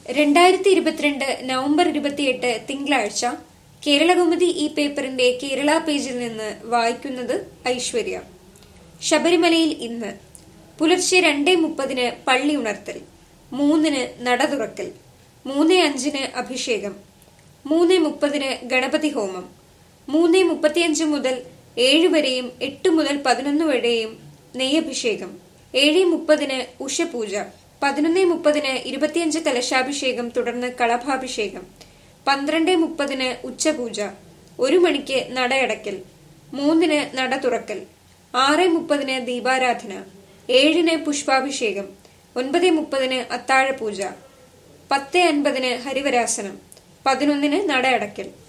രണ്ടായിരത്തി ഇരുപത്തിരണ്ട് നവംബർ ഇരുപത്തിയെട്ട് തിങ്കളാഴ്ച കേരളകൗമുദി ഈ പേപ്പറിന്റെ കേരള പേജിൽ നിന്ന് വായിക്കുന്നത് ഐശ്വര്യ ശബരിമലയിൽ ഇന്ന് പുലർച്ചെ രണ്ടേ മുപ്പതിന് പള്ളി ഉണർത്തൽ മൂന്നിന് നട തുറക്കൽ മൂന്ന് അഞ്ചിന് അഭിഷേകം മൂന്ന് മുപ്പതിന് ഗണപതി ഹോമം മൂന്ന് മുപ്പത്തിയഞ്ച് മുതൽ ഏഴ് വരെയും എട്ട് മുതൽ പതിനൊന്ന് വരെയും നെയ്യഭിഷേകം ഏഴ് മുപ്പതിന് ഉഷപൂജ പതിനൊന്ന് മുപ്പതിന് ഇരുപത്തിയഞ്ച് കലശാഭിഷേകം തുടർന്ന് കളഭാഭിഷേകം പന്ത്രണ്ട് മുപ്പതിന് ഉച്ചപൂജ ഒരു മണിക്ക് നടയടക്കൽ മൂന്നിന് നട തുറക്കൽ ആറ് മുപ്പതിന് ദീപാരാധന ഏഴിന് പുഷ്പാഭിഷേകം ഒൻപത് മുപ്പതിന് അത്താഴപൂജ പത്ത് അൻപതിന് ഹരിവരാസനം പതിനൊന്നിന് നട അടയ്ക്കൽ